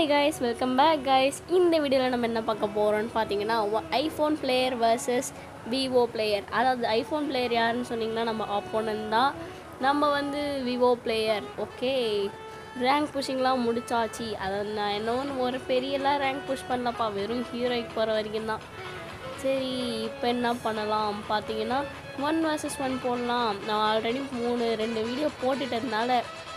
hi guys welcome back guys இந்த வீடியோவில் நம்ம என்ன பார்க்க போகிறோம்னு பார்த்தீங்கன்னா iPhone player versus Vivo player அதாவது ஐஃபோன் பிளேயர் யாருன்னு சொன்னீங்கன்னா நம்ம ஆப்போனன் தான் நம்ம வந்து விவோ பிளேயர் ஓகே ரேங்க் புஷிங்லாம் முடிச்சாச்சு அதை நான் இன்னொன்று ஒரு பெரியலாம் ரேங்க் புஷ் பண்ணலப்பா வெறும் ஹீரோய்க்கு போகிற வரைக்கும் தான் சரி இப்போ என்ன பண்ணலாம் பார்த்தீங்கன்னா ஒன் வர்சஸ் ஒன் போடலாம் நான் ஆல்ரெடி மூணு ரெண்டு வீடியோ போட்டுட்டதுனால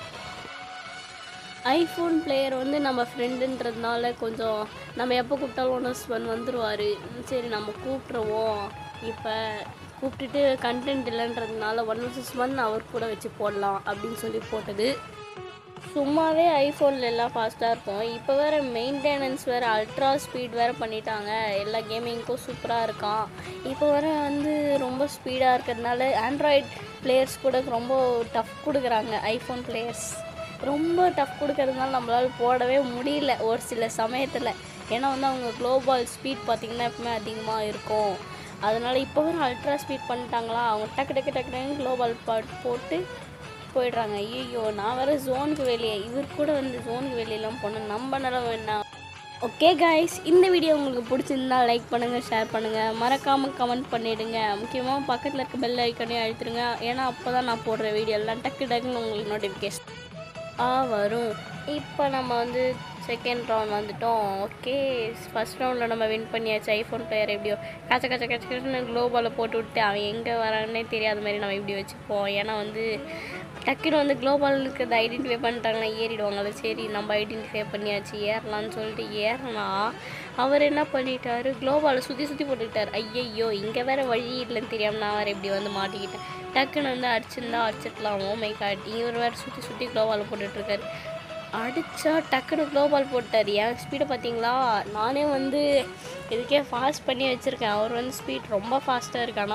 ஐஃபோன் பிளேயர் வந்து நம்ம ஃப்ரெண்டுன்றதுனால கொஞ்சம் நம்ம எப்போ கூப்பிட்டாலும் ஒன்று ஒன் வந்துடுவார் சரி நம்ம கூப்பிட்ருவோம் இப்போ கூப்பிட்டுட்டு கண்டென்ட் இல்லைன்றதுனால ஒன் வர்சஸ் ஒன் அவர் கூட வச்சு போடலாம் அப்படின்னு சொல்லி போட்டது சும்மாவே ஐஃபோனில் எல்லாம் ஃபாஸ்ட்டாக இருக்கும் இப்போ வேறு மெயின்டெனன்ஸ் வேறு அல்ட்ரா ஸ்பீட் வேறு பண்ணிட்டாங்க எல்லா கேமிங்க்கும் சூப்பராக இருக்கான் இப்போ வேறு வந்து ரொம்ப ஸ்பீடாக இருக்கிறதுனால ஆண்ட்ராய்ட் பிளேயர்ஸ் கூட ரொம்ப டஃப் கொடுக்குறாங்க ஐஃபோன் பிளேயர்ஸ் ரொம்ப டஃப் கொடுக்கறதுனால நம்மளால் போடவே முடியல ஒரு சில சமயத்தில் ஏன்னா வந்து அவங்க குளோபால் ஸ்பீட் பார்த்திங்கன்னா எப்பவுமே அதிகமாக இருக்கும் அதனால் இப்போ வர அல்ட்ரா ஸ்பீட் பண்ணிட்டாங்களா அவங்க டக்கு டக்கு டக்கு டக்குன்னு குளோபால் பாட் போட்டு போயிடுறாங்க ஐயோ நான் வேறு ஜோனுக்கு வெளியே இவர் கூட வந்து ஜோனுக்கு வெளியெல்லாம் போனேன் நம்ம நிலவு என்ன ஓகே காய்ஸ் இந்த வீடியோ உங்களுக்கு பிடிச்சிருந்தா லைக் பண்ணுங்கள் ஷேர் பண்ணுங்கள் மறக்காமல் கமெண்ட் பண்ணிவிடுங்க முக்கியமாக பக்கத்தில் இருக்க பெல் ஐக்கனே அழுத்துருங்க ஏன்னா அப்போ தான் நான் போடுற வீடியோ எல்லாம் டக்கு டக்குன்னு உங்களுக்கு நோட்டிஃபிகேஷன் ஆ வரும் இப்போ நம்ம வந்து செகண்ட் ரவுண்ட் வந்துட்டோம் ஓகே ஃபஸ்ட் ரவுண்டில் நம்ம வின் பண்ணியாச்சு ஐஃபோன் பிளேயர் எப்படியோ கச்ச கச்ச கச்ச கச்சன்னு குளோபாலில் போட்டு விட்டு அவன் எங்கே வரானே தெரியாத மாதிரி நம்ம இப்படி வச்சுப்போம் ஏன்னா வந்து டக்குன்னு வந்து குளோபால் இருக்கிறத ஐடென்டிஃபை பண்ணிட்டாங்கன்னா ஏறிடுவாங்கல்ல சரி நம்ம ஐடென்டிஃபை பண்ணியாச்சு ஏறலாம்னு சொல்லிட்டு ஏறினா அவர் என்ன பண்ணிட்டாரு குளோபாலை சுற்றி சுற்றி போட்டுக்கிட்டார் ஐயையோ இங்கே வேற வழி இல்லைன்னு தெரியாமல் நான் வேறு இப்படி வந்து மாட்டிக்கிட்டேன் டக்குன்னு வந்து அடிச்சிருந்தா அடிச்சிடலாம் ஓ மை காட் இவர் வேறு சுற்றி சுற்றி குளோபால் போட்டுட்ருக்காரு அடித்தா டக்குன்னு குளோபால் போட்டார் என் ஸ்பீடை பார்த்தீங்களா நானே வந்து இதுக்கே ஃபாஸ்ட் பண்ணி வச்சுருக்கேன் அவர் வந்து ஸ்பீட் ரொம்ப ஃபாஸ்ட்டாக இருக்கானா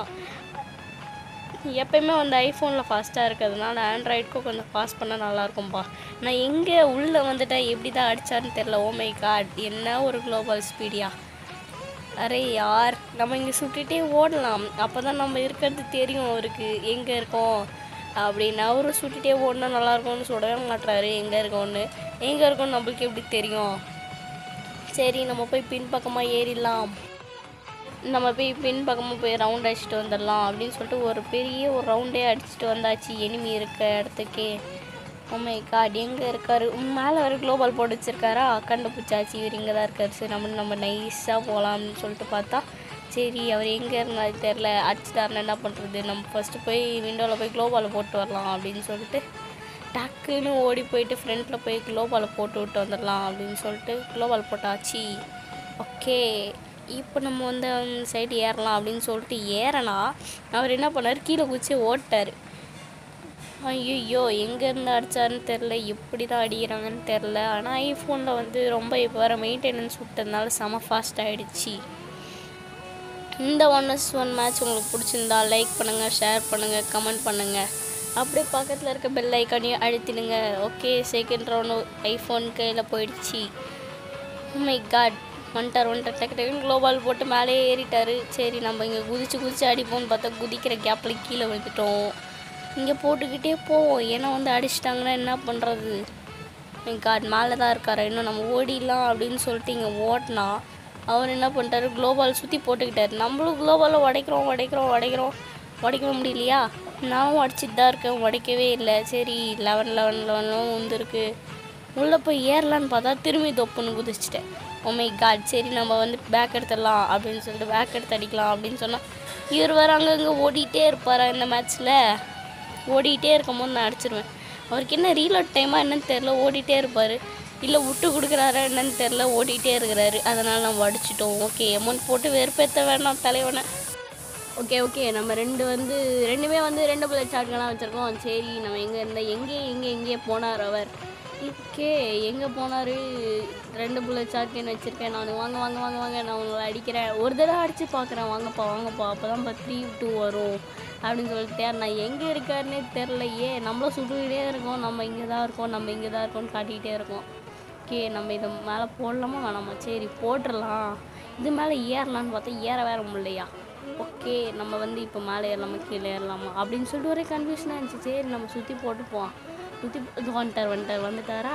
எப்பயுமே வந்து ஐஃபோனில் ஃபாஸ்ட்டாக இருக்கிறதுனால ஆண்ட்ராய்டுக்கும் கொஞ்சம் ஃபாஸ்ட் பண்ணால் நல்லாயிருக்கும்ப்பா நான் எங்கே உள்ளே வந்துட்டேன் எப்படி தான் அடித்தாருன்னு தெரில ஓ மை காட் என்ன ஒரு குளோபல் ஸ்பீடியா அரே யார் நம்ம இங்கே சுட்டுட்டே ஓடலாம் அப்போ தான் நம்ம இருக்கிறது தெரியும் அவருக்கு எங்கே இருக்கோம் அப்படின்னு அவரு சுட்டுட்டே ஓடினா நல்லாயிருக்கும்னு சொல்லவே மாட்டுறாரு எங்கே இருக்கோன்னு எங்கே இருக்கோன்னு நம்மளுக்கு எப்படி தெரியும் சரி நம்ம போய் பின்பக்கமாக ஏறிடலாம் நம்ம போய் பின் பக்கமாக போய் ரவுண்ட் அடிச்சுட்டு வந்துடலாம் அப்படின்னு சொல்லிட்டு ஒரு பெரிய ஒரு ரவுண்டே அடிச்சுட்டு வந்தாச்சு எனிமி இருக்க இடத்துக்கே உண்மை காட் எங்கே இருக்காரு மேலே வர குளோபால் போட்டு வச்சிருக்காரா கண்டுபிடிச்சாச்சு இவர் இங்கே தான் இருக்காரு சரி நம்ம நம்ம நைஸாக போகலாம்னு சொல்லிட்டு பார்த்தா சரி அவர் எங்கே இருந்தாலும் தெரில அடிச்சுட்டாருன்னு என்ன பண்ணுறது நம்ம ஃபஸ்ட்டு போய் விண்டோவில் போய் குளோபால் போட்டு வரலாம் அப்படின்னு சொல்லிட்டு டக்குன்னு ஓடி போயிட்டு ஃப்ரண்ட்டில் போய் குளோபால் போட்டு விட்டு வந்துடலாம் அப்படின்னு சொல்லிட்டு குளோபால் போட்டாச்சு ஓகே இப்போ நம்ம வந்து அந்த சைடு ஏறலாம் அப்படின்னு சொல்லிட்டு ஏறனா அவர் என்ன பண்ணார் கீழே குச்சி ஓட்டார் ஐயோ எங்கேருந்து அடித்தாருன்னு தெரில எப்படி தான் அடிக்கிறாங்கன்னு தெரில ஆனால் ஐஃபோனில் வந்து ரொம்ப இப்போ வர மெயின்டெனன்ஸ் விட்டதுனால செம ஃபாஸ்ட் ஆகிடுச்சி இந்த ஒன் எஸ் ஒன் மேட்ச் உங்களுக்கு பிடிச்சிருந்தா லைக் பண்ணுங்கள் ஷேர் பண்ணுங்கள் கமெண்ட் பண்ணுங்கள் அப்படியே பக்கத்தில் இருக்க பெல் ஐக்கானையும் அழுத்திடுங்க ஓகே செகண்ட் ரவுண்டு ஐஃபோன் கையில் போயிடுச்சு மை காட் வந்துட்டார் வந்துட்டார் டக்கு டக்குன்னு குளோபால் போட்டு மேலே ஏறிட்டார் சரி நம்ம இங்கே குதிச்சு குதிச்சு அடிப்போம்னு பார்த்தா குதிக்கிற கேப்பில் கீழே விழுந்துட்டோம் இங்கே போட்டுக்கிட்டே போவோம் ஏன்னா வந்து அடிச்சிட்டாங்கன்னா என்ன பண்ணுறது காட் மேலே தான் இருக்காரு இன்னும் நம்ம ஓடிடலாம் அப்படின்னு சொல்லிட்டு இங்கே ஓட்டினா அவர் என்ன பண்ணிட்டாரு குளோபால் சுற்றி போட்டுக்கிட்டாரு நம்மளும் குளோபாலை உடைக்கிறோம் உடைக்கிறோம் உடைக்கிறோம் உடைக்க முடியலையா நானும் உடச்சிட்டு தான் இருக்கேன் உடைக்கவே இல்லை சரி லெவன் லெவன் லெவன்லாம் வந்துருக்கு உள்ளே போய் ஏறலான்னு பார்த்தா திரும்பி தொப்புன்னு குதிச்சிட்டேன் ஓமை காட் சரி நம்ம வந்து பேக் எடுத்துடலாம் அப்படின்னு சொல்லிட்டு பேக் எடுத்து அடிக்கலாம் அப்படின்னு சொன்னால் இவர் வேறு அங்கங்கே ஓடிட்டே இருப்பாரா இந்த மேட்ச்சில் ஓடிட்டே இருக்கும் போது நான் அடிச்சிருவேன் அவருக்கு என்ன ரீலோட் டைமாக என்னன்னு தெரில ஓடிட்டே இருப்பார் இல்லை விட்டு கொடுக்குறாரா என்னன்னு தெரில ஓடிட்டே இருக்கிறாரு அதனால் நம்ம அடிச்சிட்டோம் ஓகே அமௌண்ட் போட்டு வெறுப்பேற்ற வேணாம் தலைவனை ஓகே ஓகே நம்ம ரெண்டு வந்து ரெண்டுமே வந்து ரெண்டு புல்லட் ஷாட்கனாக வச்சுருக்கோம் சரி நம்ம எங்கே இருந்தால் எங்கே எங்கே எங்கே போனார் அவர் ஓகே எங்கே போனார் ரெண்டு புல்லட் ஷாட்கன் வச்சுருக்கேன் நான் வாங்க வாங்க வாங்க வாங்க நான் உங்களை அடிக்கிறேன் ஒரு தடவை அடித்து பார்க்குறேன் வாங்கப்பா வாங்கப்பா அப்போ தான் இப்போ த்ரீ டூ வரும் அப்படின்னு சொல்லிட்டு நான் எங்கே இருக்காருன்னே தெரிலையே நம்மளும் சுட்டுக்கிட்டே இருக்கோம் நம்ம இங்கே தான் இருக்கோம் நம்ம இங்கே தான் இருக்கோம்னு காட்டிக்கிட்டே இருக்கோம் ஓகே நம்ம இதை மேலே போடலாமா வேணாமா சரி போட்டுடலாம் இது மேலே ஏறலான்னு பார்த்தா ஏற வேற முடியலையா ஓகே நம்ம வந்து இப்போ மேலே ஏறலாமா கீழே ஏறலாமா அப்படின்னு சொல்லிட்டு ஒரே கன்ஃபியூஷனாக இருந்துச்சு சரி நம்ம சுற்றி போட்டு போவோம் சுற்றி வந்துட்டார் வந்துட்டார் வந்துட்டாரா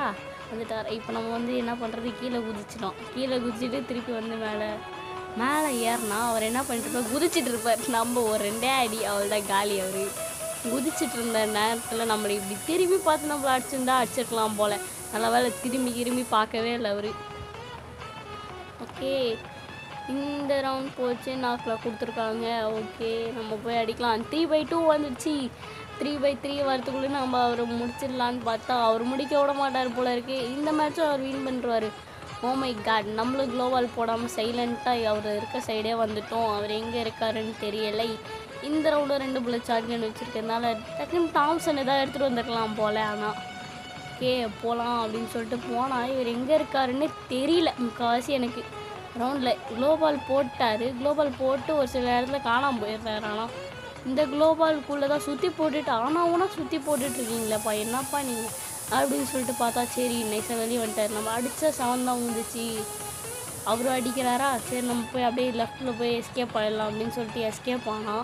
வந்துட்டார் இப்போ நம்ம வந்து என்ன பண்ணுறது கீழே குதிச்சிட்டோம் கீழே குதிச்சுட்டு திருப்பி வந்து மேலே மேலே ஏறினா அவர் என்ன பண்ணிட்டு இருப்பார் குதிச்சிட்டு இருப்பார் நம்ம ஒரு ரெண்டே அடி அவள் தான் காலி அவர் குதிச்சிட்டு இருந்த நேரத்தில் நம்மளை இப்படி திரும்பி பார்த்து நம்மளை அடிச்சிருந்தா அடிச்சிருக்கலாம் போல் நல்ல வேளை திரும்பி திரும்பி பார்க்கவே இல்லை அவர் ஓகே இந்த ரவுண்ட் போச்சு நாக்கில் கொடுத்துருக்காங்க ஓகே நம்ம போய் அடிக்கலாம் த்ரீ பை டூ வந்துடுச்சு த்ரீ பை த்ரீ வரத்துக்குள்ளே நம்ம அவரை முடிச்சிடலான்னு பார்த்தா அவர் முடிக்க விட மாட்டார் போல இருக்கு இந்த மேட்சும் அவர் வின் பண்ணுறாரு ஓ மை காட் நம்மளும் குளோவால் போடாமல் சைலண்ட்டாக அவர் இருக்க சைடே வந்துட்டோம் அவர் எங்கே இருக்காருன்னு தெரியலை இந்த ரவுண்டும் ரெண்டு புல்லட் ஷாட்கன் வச்சுருக்கறதுனால டக்குன்னு தாம்சன் ஏதாவது எடுத்துகிட்டு வந்திருக்கலாம் போல ஆனால் ஓகே போகலாம் அப்படின்னு சொல்லிட்டு போனால் இவர் எங்கே இருக்காருன்னு தெரியல முக்கால்வாசி எனக்கு ரவுண்டில் குளோபால் போட்டார் குளோபால் போட்டு ஒரு சில நேரத்தில் காணாமல் போயிடுறாரு ஆனால் இந்த குளோபால்குள்ளே தான் சுற்றி போட்டுட்டு ஆனாவுனா சுற்றி போட்டுட்டு இருக்கீங்களேப்பா என்னப்பா நீங்கள் அப்படின்னு சொல்லிட்டு பார்த்தா சரி நைஸாக வெளியே வந்துட்டார் நம்ம அடித்த செவன் தான் வந்துச்சு அவரும் அடிக்கிறாரா சரி நம்ம போய் அப்படியே லெஃப்ட்டில் போய் எஸ்கேப் ஆயிடலாம் அப்படின்னு சொல்லிட்டு எஸ்கேப் ஆனால்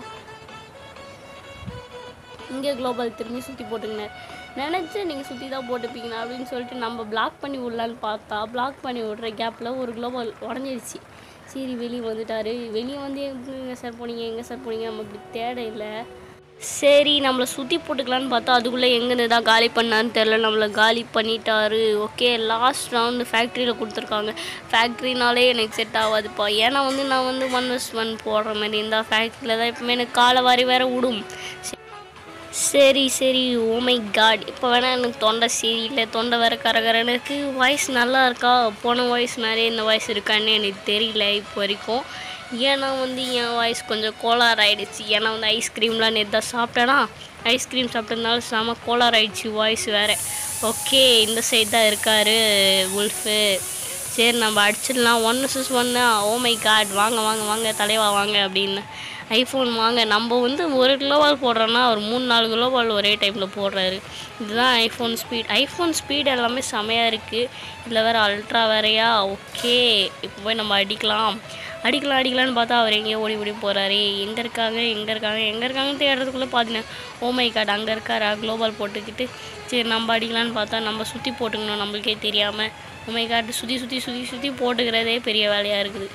இங்கே குளோபல் திரும்பி சுற்றி போட்டுக்கினார் நினச்சி நீங்கள் சுற்றி தான் போட்டுப்பீங்க அப்படின்னு சொல்லிட்டு நம்ம பிளாக் பண்ணி விடலான்னு பார்த்தா பிளாக் பண்ணி விட்ற கேப்பில் ஒரு குளோபல் உடஞ்சிருச்சு சரி வெளியே வந்துட்டாரு வெளியே வந்து எங்கே சார் போனீங்க எங்கே சார் போனீங்க நம்ம இப்படி தேட இல்லை சரி நம்மளை சுற்றி போட்டுக்கலான்னு பார்த்தா அதுக்குள்ளே எங்கேருந்து தான் காலி பண்ணான்னு தெரில நம்மளை காலி பண்ணிட்டாரு ஓகே லாஸ்ட் ரவுண்டு ஃபேக்ட்ரியில் கொடுத்துருக்காங்க ஃபேக்ட்ரினாலே எனக்கு செட் ஆகாதுப்பா ஏன்னா வந்து நான் வந்து ஒன் வஸ் ஒன் போடுற மாதிரி இருந்தால் ஃபேக்ட்ரியில் தான் எப்பவுமே எனக்கு காலை வாரி வேற விடும் சரி சரி ஓமை காட் இப்போ வேணால் எனக்கு தொண்டை சரியில்லை தொண்டை வேற கரகரன்னு இருக்கு வாய்ஸ் நல்லா இருக்கா போன வாய்ஸ் மாதிரியே இந்த வாய்ஸ் இருக்கான்னு எனக்கு தெரியல இப்போ வரைக்கும் ஏன்னா வந்து என் வாய்ஸ் கொஞ்சம் கோளாறு ஆயிடுச்சு ஏன்னா வந்து ஐஸ்கிரீம்லாம் நேற்று தான் சாப்பிட்டேனா ஐஸ்கிரீம் சாப்பிட்டதுனால செம கோளாறு ஆயிடுச்சு வாய்ஸ் வேறு ஓகே இந்த சைடு தான் இருக்காரு உல்ஃபு சரி நம்ம அடிச்சிடலாம் ஒன் வர்சஸ் ஒன்று ஓ மை காட் வாங்க வாங்க வாங்க தலைவா வாங்க அப்படின்னு ஐஃபோன் வாங்க நம்ம வந்து ஒரு கிலோவால் போடுறோன்னா ஒரு மூணு நாலு கிலோவால் ஒரே டைமில் போடுறாரு இதுதான் ஐஃபோன் ஸ்பீட் ஐஃபோன் ஸ்பீட் எல்லாமே செமையாக இருக்குது இதில் வேறு அல்ட்ரா வேறையா ஓகே இப்போ போய் நம்ம அடிக்கலாம் அடிக்கலாம் அடிக்கலாம்னு பார்த்தா அவர் எங்கேயோ ஓடி ஓடி போகிறாரு எங்கே இருக்காங்க எங்கே இருக்காங்க எங்கே இருக்காங்கன்னு தேடுறதுக்குள்ளே பார்த்தீங்கன்னா ஓ மை காட் அங்கே இருக்காரா குளோபால் போட்டுக்கிட்டு சரி நம்ம அடிக்கலாம்னு பார்த்தா நம்ம சுற்றி போட்டுக்கணும் நம்மளுக்கே தெரியாமல் ஓ மை காட் சுற்றி சுற்றி சுற்றி சுற்றி போட்டுக்கிறதே பெரிய வேலையாக இருக்குது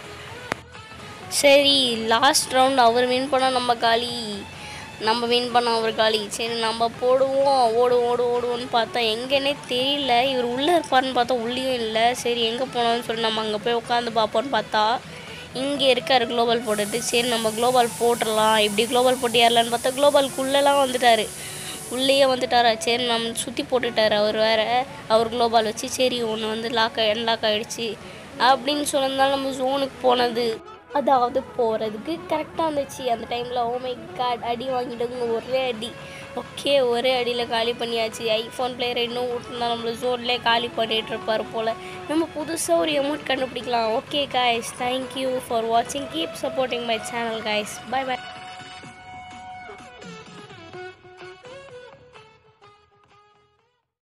சரி லாஸ்ட் ரவுண்ட் அவர் வின் பண்ணால் நம்ம காலி நம்ம வின் பண்ண அவர் காலி சரி நம்ம போடுவோம் ஓடுவோம் ஓடுவோம் ஓடுவோம்னு பார்த்தா எங்கேனே தெரியல இவர் உள்ளே இருப்பார்னு பார்த்தா உள்ளேயும் இல்லை சரி எங்கே போனோம்னு சொல்லி நம்ம அங்கே போய் உட்காந்து பார்ப்போம்னு பார்த்தா இங்கே இருக்கார் குளோபல் போட்டுட்டு சரி நம்ம குளோபல் போட்டுடலாம் இப்படி குளோபல் போட்டு ஏறலான்னு பார்த்தா குளோபல்குள்ளெல்லாம் வந்துட்டார் உள்ளேயே வந்துட்டாரா சரி நம்ம சுற்றி போட்டுட்டார் அவர் வேற அவர் குளோபால் வச்சு சரி ஒன்று வந்து லாக் அன்லாக் ஆகிடுச்சு அப்படின்னு சொன்னதுனால நம்ம ஜோனுக்கு போனது அதாவது போகிறதுக்கு கரெக்டாக இருந்துச்சு அந்த டைமில் ஓமை கார்டு அடி வாங்கிட்டவங்க ஒரே அடி ஓகே ஒரே அடியில் காலி பண்ணியாச்சு ஐஃபோன் பிளேயர் இன்னும் விட்டுருந்தா நம்மள ஜோன்லேயே காலி பண்ணிட்டு இருப்பார் போல் நம்ம புதுசாக ஒரு அமௌண்ட் கண்டுபிடிக்கலாம் ஓகே காய்ஸ் தேங்க்யூ ஃபார் வாட்சிங் keep supporting my channel guys bye by